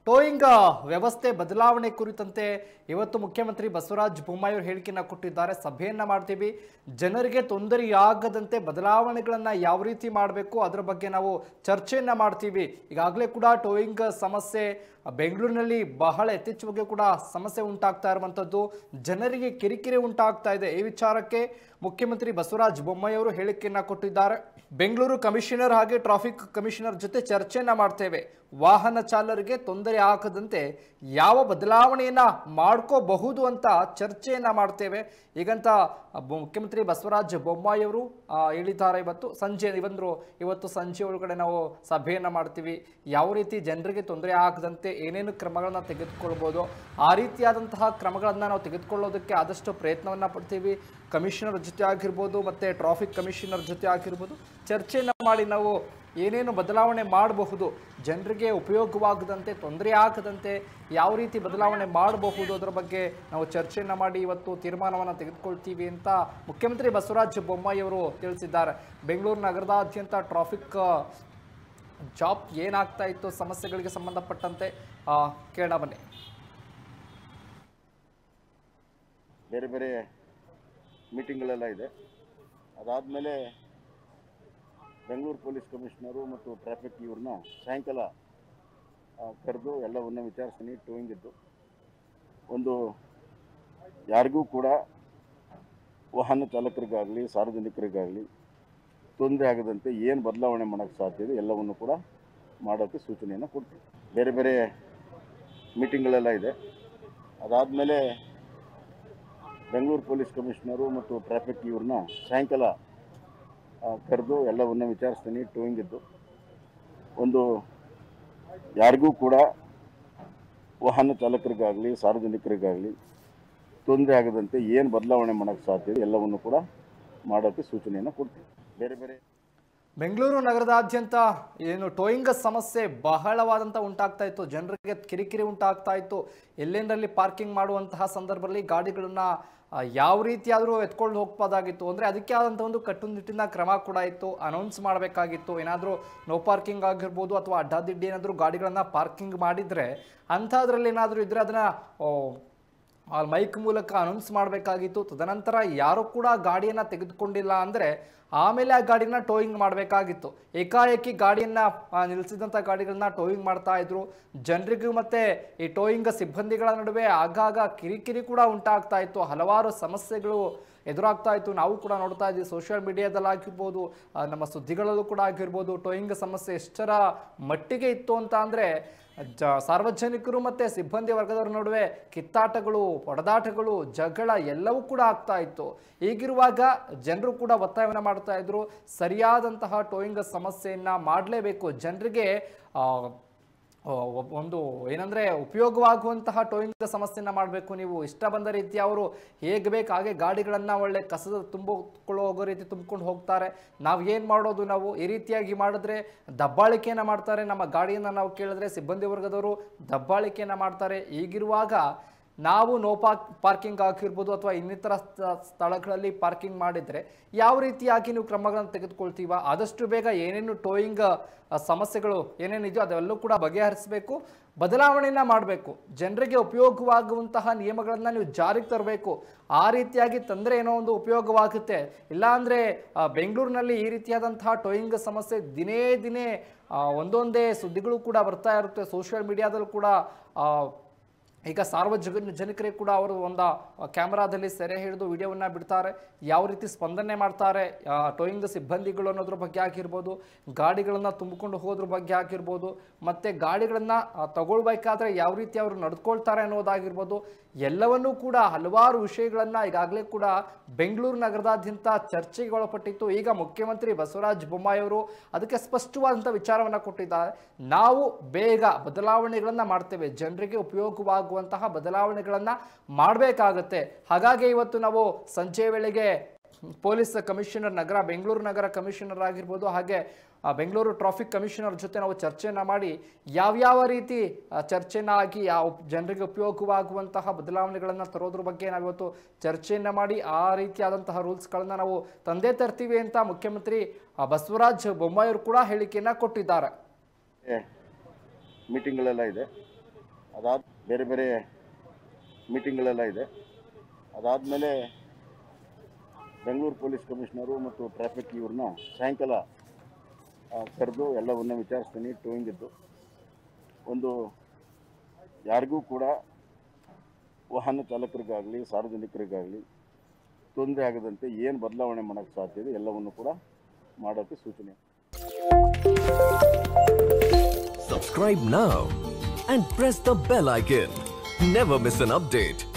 Towing ವ್ಯವಸ್ಥೆ ಬದಲಾವಣೆ ಕುರಿತಂತೆ ಇವತ್ತು ಮುಖ್ಯಮಂತ್ರಿ ಬಸವರಾಜ ಬೊಮ್ಮಾಯಿ ಅವರು ಹೇಳಿಕೆಯನ್ನ ಕೊಟ್ಟಿದ್ದಾರೆ ಸಭೆಯನ್ನ ಮಾಡ್ತೀವಿ ಜನರಿಗೆ ತೊಂದರೆಯಾಗದಂತೆ ಬದಲಾವಣೆಗಳನ್ನ ಯಾವ ರೀತಿ ಮಾಡಬೇಕು ಅದರ ಬಗ್ಗೆ ನಾವು ಚರ್ಚೆಯನ್ನ ಮಾಡ್ತೀವಿ ಈಗಾಗಲೇ ಕೂಡ ಟೋಯಿಂಗ್ ಸಮಸ್ಯೆ ಬೆಂಗಳೂರಿನಲ್ಲಿ ಬಹಳ ಯಥೇಚ್ಛವಾಗಿ ಕೂಡ ಸಮಸ್ಯೆ ಉಂಟಾಗ್ತಾ ಇರುವಂಥದ್ದು ಜನರಿಗೆ ಕಿರಿಕಿರಿ ಉಂಟಾಗ್ತಾ ಇದೆ ಈ ವಿಚಾರಕ್ಕೆ ಮುಖ್ಯಮಂತ್ರಿ ಬಸವರಾಜ ಬೊಮ್ಮಾಯಿ ಅವರು ಹೇಳಿಕೆಯನ್ನ ಕೊಟ್ಟಿದ್ದಾರೆ ಬೆಂಗಳೂರು ಕಮಿಷನರ್ ಹಾಗೆ ಟ್ರಾಫಿಕ್ ಕಮಿಷನರ್ ಜೊತೆ ಚರ್ಚೆಯನ್ನ ಮಾಡ್ತೇವೆ ವಾಹನ ಚಾಲಕರಿಗೆ ತೊಂದರೆ ಆಗದಂತೆ ಯಾವ ಬದಲಾವಣೆಯನ್ನ ಮಾಡ್ಕೋಬಹುದು ಅಂತ ಚರ್ಚೆಯನ್ನ ಮಾಡ್ತೇವೆ ಈಗಂತ ಬ- ಮುಖ್ಯಮಂತ್ರಿ ಬಸವರಾಜ ಬೊಮ್ಮಾಯಿ ಅವರು ಆ, ಹೇಳಿದ್ದಾರೆ ಇವತ್ತು ಸಂಜೆ ಇವಂದ್ರು ಇವತ್ತು ಸಂಜೆ ಒಳಗಡೆ ನಾವು ಸಭೆಯನ್ನ ಮಾಡ್ತೀವಿ ಯಾವ ರೀತಿ ಜನರಿಗೆ ತೊಂದರೆ ಆಗದಂತೆ ಏನೇನು ಕ್ರಮಗಳನ್ನ ತೆಗೆದುಕೊಳ್ಬೋದು ಆ ರೀತಿಯಾದಂತಹ ಕ್ರಮಗಳನ್ನ ನಾವು ತೆಗೆದುಕೊಳ್ಳೋದಕ್ಕೆ ಆದಷ್ಟು ಪ್ರಯತ್ನವನ್ನ ಪಡ್ತೀವಿ ಕಮಿಷನರ್ ಜೊತೆ ಆಗಿರ್ಬೋದು ಮತ್ತೆ ಟ್ರಾಫಿಕ್ ಕಮಿಷನರ್ ಜೊತೆ ಆಗಿರ್ಬೋದು ಚರ್ಚೆಯನ್ನ ಮಾಡಿ ನಾವು ಏನೇನು ಬದಲಾವಣೆ ಮಾಡಬಹುದು ಜನರಿಗೆ ಉಪಯೋಗವಾಗದಂತೆ ತೊಂದರೆ ಆಗದಂತೆ ಯಾವ ರೀತಿ ಬದಲಾವಣೆ ಮಾಡಬಹುದು ಅದರ ಬಗ್ಗೆ ನಾವು ಚರ್ಚೆಯನ್ನ ಮಾಡಿ ಇವತ್ತು ತೀರ್ಮಾನವನ್ನು ತೆಗೆದುಕೊಳ್ತೀವಿ ಅಂತ ಮುಖ್ಯಮಂತ್ರಿ ಬಸವರಾಜ ಬೊಮ್ಮಾಯಿ ಅವರು ತಿಳಿಸಿದ್ದಾರೆ ಬೆಂಗಳೂರು ನಗರದಾದ್ಯಂತ ಟ್ರಾಫಿಕ್ ಜಾಬ್ ಏನಾಗ್ತಾ ಇತ್ತು ಸಮಸ್ಯೆಗಳಿಗೆ ಸಂಬಂಧಪಟ್ಟಂತೆ ಆ, ಕೇಳೋಣ ಬನ್ನಿ ಬೇರೆ ಬೇರೆ ಮೀಟಿಂಗ್ಗಳೆಲ್ಲ ಇದೆ ಅದಾದಮೇಲೆ ಬೆಂಗಳೂರು ಪೊಲೀಸ್ ಕಮಿಷನರು ಮತ್ತು ಟ್ರಾಫಿಕ್ ಇವ್ರನ್ನ ಸಾಯಂಕಾಲ ಕರೆದು ಎಲ್ಲವನ್ನು ವಿಚಾರಿಸ್ತೀನಿ ಟೂಯಿಂಗ್ ಇದ್ದು ಒಂದು ಯಾರಿಗೂ ಕೂಡ ವಾಹನ ಚಾಲಕರಿಗಾಗಲಿ ಸಾರ್ವಜನಿಕರಿಗಾಗಲಿ ತೊಂದರೆ ಆಗದಂತೆ ಏನು ಬದಲಾವಣೆ ಮಾಡೋಕ್ಕೆ ಸಾಧ್ಯ ಇದೆ ಎಲ್ಲವನ್ನು ಕೂಡ ಮಾಡೋಕ್ಕೆ ಸೂಚನೆಯನ್ನು ಕೊಡ್ತೀವಿ ಬೇರೆ ಬೇರೆ ಮೀಟಿಂಗ್ಗಳೆಲ್ಲ ಇದೆ ಅದಾದಮೇಲೆ ಬೆಂಗಳೂರು ಪೊಲೀಸ್ ಕಮಿಷನರು ಮತ್ತು ಟ್ರಾಫಿಕ್ ಇವ್ರನ್ನ ಸಾಯಂಕಾಲ ಕರೆದು ಎಲ್ಲವನ್ನು ವಿಚಾರಿಸ್ತೀನಿ ಟೂಯಿಂಗ್ ಇದ್ದು ಒಂದು ಯಾರಿಗೂ ಕೂಡ ವಾಹನ ಚಾಲಕರಿಗಾಗಲಿ ಸಾರ್ವಜನಿಕರಿಗಾಗಲಿ ತೊಂದರೆ ಆಗದಂತೆ ಏನು ಬದಲಾವಣೆ ಮಾಡೋಕ್ಕೆ ಸಾಧ್ಯ ಇದೆ ಎಲ್ಲವನ್ನು ಕೂಡ ಮಾಡೋಕ್ಕೆ ಸೂಚನೆಯನ್ನು ಕೊಡ್ತೀವಿ ಬೇರೆ ಬೇರೆ ಬೆಂಗಳೂರು ನಗರದಾದ್ಯಂತ ಏನು ಟೋಯಿಂಗ್ ಸಮಸ್ಯೆ ಬಹಳವಾದಂಥ ಉಂಟಾಗ್ತಾ ಇತ್ತು ಜನರಿಗೆ ಕಿರಿಕಿರಿ ಉಂಟಾಗ್ತಾ ಇತ್ತು ಎಲ್ಲೆಂದರಲ್ಲಿ ಪಾರ್ಕಿಂಗ್ ಮಾಡುವಂತಹ ಸಂದರ್ಭದಲ್ಲಿ ಗಾಡಿಗಳನ್ನ ಆ, ಯಾವ ರೀತಿಯಾದರೂ ಎತ್ಕೊಂಡು ಹೋಗ್ಬೋದಾಗಿತ್ತು ಅಂದರೆ ಅದಕ್ಕೆ ಆದಂಥ ಒಂದು ಕಟ್ಟುನಿಟ್ಟಿನ ಕ್ರಮ ಕೂಡ ಇತ್ತು ಅನೌನ್ಸ್ ಮಾಡಬೇಕಾಗಿತ್ತು ಏನಾದರೂ ನೋ ಪಾರ್ಕಿಂಗ್ ಆಗಿರ್ಬೋದು ಅಥವಾ ಅಡ್ಡಾದಿಡ್ಡಿ ಏನಾದರೂ ಗಾಡಿಗಳನ್ನ ಪಾರ್ಕಿಂಗ್ ಮಾಡಿದರೆ ಅಂಥದ್ರಲ್ಲಿ ಏನಾದರೂ ಇದ್ದರೆ ಅದನ್ನು ಆ ಮೈಕ್ ಮೂಲಕ ಅನೌನ್ಸ್ ಮಾಡಬೇಕಾಗಿತ್ತು ತದನಂತರ ಯಾರು ಕೂಡ ಗಾಡಿಯನ್ನು ತೆಗೆದುಕೊಂಡಿಲ್ಲ ಅಂದರೆ ಆಮೇಲೆ ಆ ಗಾಡಿನ ಟೋಯಿಂಗ್ ಮಾಡಬೇಕಾಗಿತ್ತು ಏಕಾಏಕಿ ಗಾಡಿಯನ್ನು ನಿಲ್ಲಿಸಿದಂಥ ಗಾಡಿಗಳನ್ನ ಟೋಯಿಂಗ್ ಮಾಡ್ತಾ ಇದ್ರು ಜನರಿಗೂ ಮತ್ತೆ ಈ ಟೋಯಿಂಗ್ ಸಿಬ್ಬಂದಿಗಳ ನಡುವೆ ಆಗಾಗ ಕಿರಿಕಿರಿ ಕೂಡ ಉಂಟಾಗ್ತಾ ಇತ್ತು ಹಲವಾರು ಸಮಸ್ಯೆಗಳು ಎದುರಾಗ್ತಾ ಇತ್ತು ನಾವು ಕೂಡ ನೋಡ್ತಾ ಇದ್ವಿ ಸೋಷಿಯಲ್ ಮೀಡಿಯಾದಲ್ಲಿ ಆಗಿರ್ಬೋದು ಆ, ನಮ್ಮ ಸುದ್ದಿಗಳಲ್ಲೂ ಕೂಡ ಆಗಿರ್ಬೋದು ಟೋಯಿಂಗ್ ಸಮಸ್ಯೆ ಎಷ್ಟರ ಮಟ್ಟಿಗೆ ಇತ್ತು ಅಂತ ಅಂದರೆ ಜ ಸಾರ್ವಜನಿಕರು ಮತ್ತು ಸಿಬ್ಬಂದಿ ವರ್ಗದವರ ನಡುವೆ ಕಿತ್ತಾಟಗಳು ಹೊಡೆದಾಟಗಳು ಜಗಳ ಎಲ್ಲವೂ ಕೂಡ ಆಗ್ತಾ ಇತ್ತು ಹೀಗಿರುವಾಗ ಜನರು ಕೂಡ ಒತ್ತಾಯವನ್ನು ಮಾಡ್ತಾ ಇದ್ರು ಸರಿಯಾದಂತಹ ಟೋಯಿಂಗ್ ಸಮಸ್ಯೆಯನ್ನು ಮಾಡಲೇಬೇಕು ಜನರಿಗೆ ಆ, ಆ, ಒಬ್- ಒಂದು ಏನಂದ್ರೆ ಉಪಯೋಗವಾಗುವಂತಹ ಟೋಯಿಂಗ್ ಸಮಸ್ಯೆನ ಮಾಡಬೇಕು ನೀವು ಇಷ್ಟ ಬಂದ ರೀತಿ ಅವರು ಹೇಗೆ ಬೇಕು ಹಾಗೆ ಗಾಡಿಗಳನ್ನ ಒಳ್ಳೆ ಕಸದ ತುಂಬಿಕೊಳ್ಳೋ ಹೋಗೋ ರೀತಿ ತುಂಬಿಕೊಂಡು ಹೋಗ್ತಾರೆ ನಾವು ಏನು ಮಾಡೋದು ನಾವು ಈ ರೀತಿಯಾಗಿ ಮಾಡಿದ್ರೆ ದಬ್ಬಾಳಿಕೆಯನ್ನ ಮಾಡ್ತಾರೆ ನಮ್ಮ ಗಾಡಿಯನ್ನು ನಾವು ಕೇಳಿದ್ರೆ ಸಿಬ್ಬಂದಿ ವರ್ಗದವರು ದಬ್ಬಾಳಿಕೆಯನ್ನ ಮಾಡ್ತಾರೆ ಹೀಗಿರುವಾಗ ನಾವು ನೋ ಪಾರ್ಕ್ ಪಾರ್ಕಿಂಗ್ ಆಗಿರ್ಬೋದು ಅಥವಾ ಇನ್ನಿತರ ಸ್ಥ- ಸ್ಥಳಗಳಲ್ಲಿ ಪಾರ್ಕಿಂಗ್ ಮಾಡಿದರೆ ಯಾವ ರೀತಿಯಾಗಿ ನೀವು ಕ್ರಮಗಳನ್ನು ತೆಗೆದುಕೊಳ್ತೀವ ಆದಷ್ಟು ಬೇಗ ಏನೇನು ಟೋಯಿಂಗ್ ಸಮಸ್ಯೆಗಳು ಏನೇನಿದೆಯೋ ಅದೆಲ್ಲೂ ಕೂಡ ಬಗೆಹರಿಸಬೇಕು ಬದಲಾವಣೆಯನ್ನ ಮಾಡಬೇಕು ಜನರಿಗೆ ಉಪಯೋಗವಾಗುವಂತಹ ನಿಯಮಗಳನ್ನು ನೀವು ಜಾರಿಗೆ ತರಬೇಕು ಆ ರೀತಿಯಾಗಿ ತಂದರೆ ಏನೋ ಒಂದು ಉಪಯೋಗವಾಗುತ್ತೆ ಇಲ್ಲಾಂದರೆ ಬೆಂಗಳೂರಿನಲ್ಲಿ ಈ ರೀತಿಯಾದಂತಹ ಟೋಯಿಂಗ್ ಸಮಸ್ಯೆ ದಿನೇ ದಿನೇ ಆ, ಒಂದೊಂದೇ ಸುದ್ದಿಗಳು ಕೂಡ ಬರ್ತಾ ಇರುತ್ತೆ ಸೋಷಿಯಲ್ ಮೀಡಿಯಾದಲ್ಲೂ ಕೂಡ ಆ, ಈಗ ಸಾರ್ವಜನಿಕ ಜನಕರಿಗೆ ಕೂಡ ಅವರು ಒಂದು ಕ್ಯಾಮ್ರಾದಲ್ಲಿ ಸೆರೆ ಹಿಡಿದು ವಿಡಿಯೋವನ್ನ ಬಿಡ್ತಾರೆ ಯಾವ ರೀತಿ ಸ್ಪಂದನೆ ಮಾಡ್ತಾರೆ ಟೋಯಿಂಗ್ ಸಿಬ್ಬಂದಿಗಳು ಅನ್ನೋದ್ರ ಬಗ್ಗೆ ಆಗಿರ್ಬೋದು ಗಾಡಿಗಳನ್ನು ತುಂಬಿಕೊಂಡು ಹೋದ್ರ ಬಗ್ಗೆ ಆಗಿರ್ಬೋದು ಮತ್ತು ಗಾಡಿಗಳನ್ನು ತಗೊಳ್ಬೇಕಾದ್ರೆ ಯಾವ ರೀತಿ ಅವರು ನಡ್ಕೊಳ್ತಾರೆ ಅನ್ನೋದಾಗಿರ್ಬೋದು ಎಲ್ಲವನ್ನೂ ಕೂಡ ಹಲವಾರು ವಿಷಯಗಳನ್ನು ಈಗಾಗಲೇ ಕೂಡ ಬೆಂಗಳೂರು ನಗರದಾದ್ಯಂತ ಚರ್ಚೆಗೆ ಒಳಪಟ್ಟಿತ್ತು ಈಗ ಮುಖ್ಯಮಂತ್ರಿ ಬಸವರಾಜ ಬೊಮ್ಮಾಯಿ ಅವರು ಅದಕ್ಕೆ ಸ್ಪಷ್ಟವಾದಂಥ ವಿಚಾರವನ್ನು ಕೊಟ್ಟಿದ್ದಾರೆ ನಾವು ಬೇಗ ಬದಲಾವಣೆಗಳನ್ನು ಮಾಡ್ತೇವೆ ಜನರಿಗೆ ಉಪಯೋಗವಾಗುವಂತಹ ಬದಲಾವಣೆಗಳನ್ನು ಮಾಡಬೇಕಾಗತ್ತೆ ಹಾಗಾಗಿ ಇವತ್ತು ನಾವು ಸಂಜೆ ವೇಳೆಗೆ ಪೊಲೀಸ್ ಕಮಿಷನರ್ ನಗರ ಬೆಂಗಳೂರು ನಗರ ಕಮಿಷನರ್ ಆಗಿರ್ಬೋದು ಹಾಗೆ ಆ, ಬೆಂಗಳೂರು ಟ್ರಾಫಿಕ್ ಕಮಿಷನರ್ ಜೊತೆ ನಾವು ಚರ್ಚೆನ ಮಾಡಿ ಯಾವ್ಯಾವ ರೀತಿ ಆ, ಚರ್ಚೆನ ಆಗಿ ಯಾವ ಜನರಿಗೆ ಉಪಯೋಗವಾಗುವಂತಹ ಬದಲಾವಣೆಗಳನ್ನು ತರೋದ್ರ ಬಗ್ಗೆ ನಾವಿವತ್ತು ಚರ್ಚೆಯನ್ನು ಮಾಡಿ ಆ ರೀತಿಯಾದಂತಹ ರೂಲ್ಸ್ಗಳನ್ನು ನಾವು ತಂದೆ ತರ್ತೀವಿ ಅಂತ ಮುಖ್ಯಮಂತ್ರಿ ಆ, ಬಸವರಾಜ ಬೊಮ್ಮಾಯಿ ಅವರು ಕೂಡ ಹೇಳಿಕೆಯನ್ನು ಕೊಟ್ಟಿದ್ದಾರೆ ಮೀಟಿಂಗ್ಗಳೆಲ್ಲ ಇದೆ ಅದಾದ ಬೇರೆ ಬೇರೆ ಮೀಟಿಂಗ್ಗಳೆಲ್ಲ ಇದೆ ಅದಾದಮೇಲೆ ಬೆಂಗಳೂರು ಪೊಲೀಸ್ ಕಮಿಷನರು ಮತ್ತು ಟ್ರಾಫಿಕ್ ಇವ್ರನ್ನ ಸಾಯಂಕಾಲ ಕರೆದು ಎಲ್ಲವನ್ನ ವಿಚಾರಿಸ್ತೀನಿ ಟೋಯಿಂಗ್ ಇದ್ದು ಒಂದು ಯಾರಿಗೂ ಕೂಡ ವಾಹನ ಚಾಲಕರಿಗಾಗಲಿ ಸಾರ್ವಜನಿಕರಿಗಾಗಲಿ ತೊಂದರೆ ಆಗದಂತೆ ಏನು ಬದಲಾವಣೆ ಮಾಡೋಕ್ಕೆ ಸಾಧ್ಯ ಇದೆ ಎಲ್ಲವನ್ನು ಕೂಡ ಮಾಡೋಕ್ಕೆ ಸೂಚನೆ Subscribe now and press the bell icon. Never miss an update.